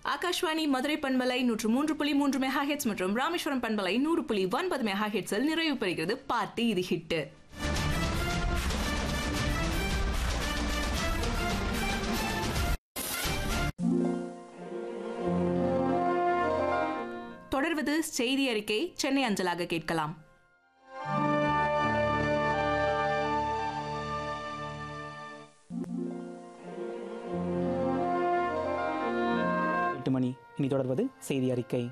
ஆகாஷ்வாணி மதுரை பண்பலை நூற்று மூன்று புள்ளி மூன்று மெகா ஹெட்ஸ் மற்றும் ராமேஸ்வரம் பண்பலை நூறு புள்ளி ஒன்பது மெகா ஹெட்ஸில் நிறைவு பெறுகிறது பாட்டு இது ஹிட்டு தொடர்வது செய்தி அறிக்கை சென்னை அஞ்சலாக கேட்கலாம் எட்டு மணி இனி தொடர்வது செய்தி அறிக்கை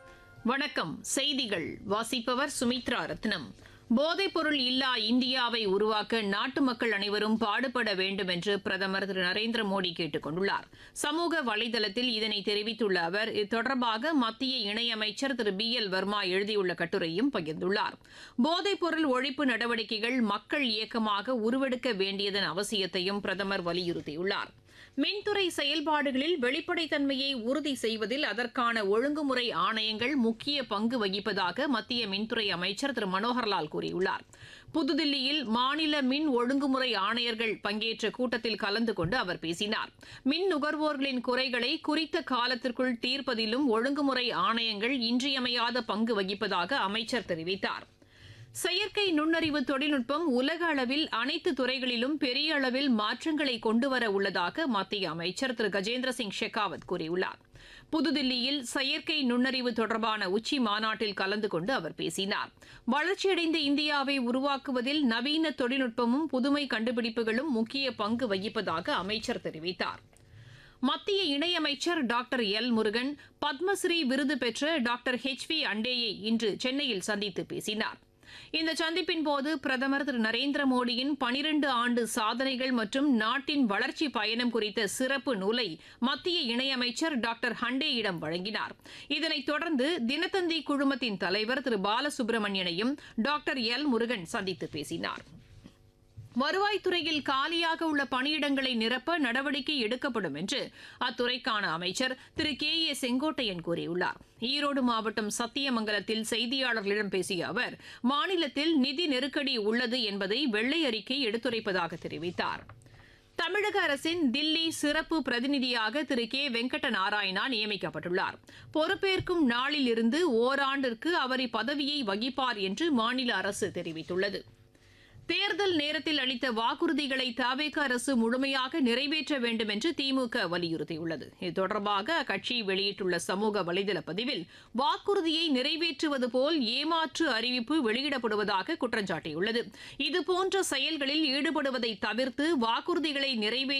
வணக்கம் செய்திகள் வாசிப்பவர் சுமித்ரா ரத்னம் போதைப்பொருள் இல்லா இந்தியாவை உருவாக்க நாட்டு மக்கள் அனைவரும் பாடுபட வேண்டும் என்று பிரதமர் திரு நரேந்திர மோடி கேட்டுக் கொண்டுள்ளார் சமூக வலைதளத்தில் இதனை தெரிவித்துள்ள அவர் இது தொடர்பாக மத்திய இணையமைச்சர் திரு பி எல் வர்மா எழுதியுள்ள கட்டுரையும் பகிர்ந்துள்ளார் போதைப்பொருள் ஒழிப்பு நடவடிக்கைகள் மக்கள் இயக்கமாக உருவெடுக்க வேண்டியதன் அவசியத்தையும் பிரதமர் வலியுறுத்தியுள்ளார் மின்துறை செயல்பாடுகளில் வெளிப்படைத்தன்மையை உறுதி செய்வதில் அதற்கான ஒழுங்குமுறை ஆணையங்கள் முக்கிய பங்கு வகிப்பதாக மத்திய மின்துறை அமைச்சர் திரு மனோகர்லால் கூறியுள்ளார் புதுதில்லியில் மாநில மின் ஒழுங்குமுறை ஆணையர்கள் பங்கேற்ற கூட்டத்தில் கலந்து கொண்டு அவர் பேசினார் மின் நுகர்வோர்களின் குறைகளை குறித்த காலத்திற்குள் தீர்ப்பதிலும் ஒழுங்குமுறை ஆணையங்கள் இன்றியமையாத பங்கு வகிப்பதாக அமைச்சர் தெரிவித்தார் செயற்கை நுண்ணறிவு தொழில்நுட்பம் உலக அளவில் அனைத்து துறைகளிலும் பெரிய அளவில் மாற்றங்களை கொண்டுவர உள்ளதாக மத்திய அமைச்சர் திரு கஜேந்திர சிங் ஷெகாவத் கூறியுள்ளார் புதுதில்லியில் செயற்கை நுண்ணறிவு தொடர்பான உச்சி மாநாட்டில் கலந்து கொண்டு அவர் பேசினார் வளர்ச்சியடைந்த இந்தியாவை உருவாக்குவதில் நவீன தொழில்நுட்பமும் புதுமை கண்டுபிடிப்புகளும் முக்கிய பங்கு வகிப்பதாக அமைச்சர் தெரிவித்தார் மத்திய இணையமைச்சர் டாக்டர் எல் முருகன் பத்மஸ்ரீ விருது பெற்ற டாக்டர் ஹெச் வி அண்டேயை இன்று சென்னையில் சந்தித்து பேசினார் இந்த சந்திப்பின் போது பிரதமர் திரு நரேந்திர மோடியின் பனிரண்டு ஆண்டு சாதனைகள் மற்றும் நாட்டின் வளர்ச்சி பயணம் குறித்த சிறப்பு நூலை மத்திய இணையமைச்சர் டாக்டர் ஹண்டேயிடம் வழங்கினார் இதனைத் தொடர்ந்து தினத்தந்தி குழுமத்தின் தலைவர் திரு பாலசுப்ரமணியனையும் டாக்டர் எல் முருகன் சந்தித்து பேசினார் வருவாய்த்துறையில் காலியாக உள்ள பணியிடங்களை நிரப்ப நடவடிக்கை எடுக்கப்படும் என்று அத்துறைக்கான அமைச்சர் திரு கே ஏ செங்கோட்டையன் கூறியுள்ளார் ஈரோடு மாவட்டம் சத்தியமங்கலத்தில் செய்தியாளர்களிடம் பேசிய அவர் மாநிலத்தில் நிதி நெருக்கடி உள்ளது என்பதை வெள்ளை அறிக்கை எடுத்துரைப்பதாக தெரிவித்தார் தமிழக அரசின் தில்லி சிறப்பு பிரதிநிதியாக திரு கே வெங்கட நாராயணா நியமிக்கப்பட்டுள்ளார் பொறுப்பேற்கும் நாளில் இருந்து ஓராண்டிற்கு அவர் இப்பதவியை வகிப்பார் என்று மாநில அரசு தெரிவித்துள்ளது தேர்தல் நேரத்தில் அளித்த வாக்குறுதிகளை தவேக அரசு முழுமையாக நிறைவேற்ற வேண்டும் என்று திமுக வலியுறுத்தியுள்ளது இது தொடர்பாக அக்கட்சி வெளியிட்டுள்ள சமூக வலைதள பதிவில் வாக்குறுதியை நிறைவேற்றுவது போல் ஏமாற்று அறிவிப்பு வெளியிடப்படுவதாக குற்றம் சாட்டியுள்ளது இதுபோன்ற செயல்களில் ஈடுபடுவதை தவிர்த்து வாக்குறுதிகளை நிறைவேற்ற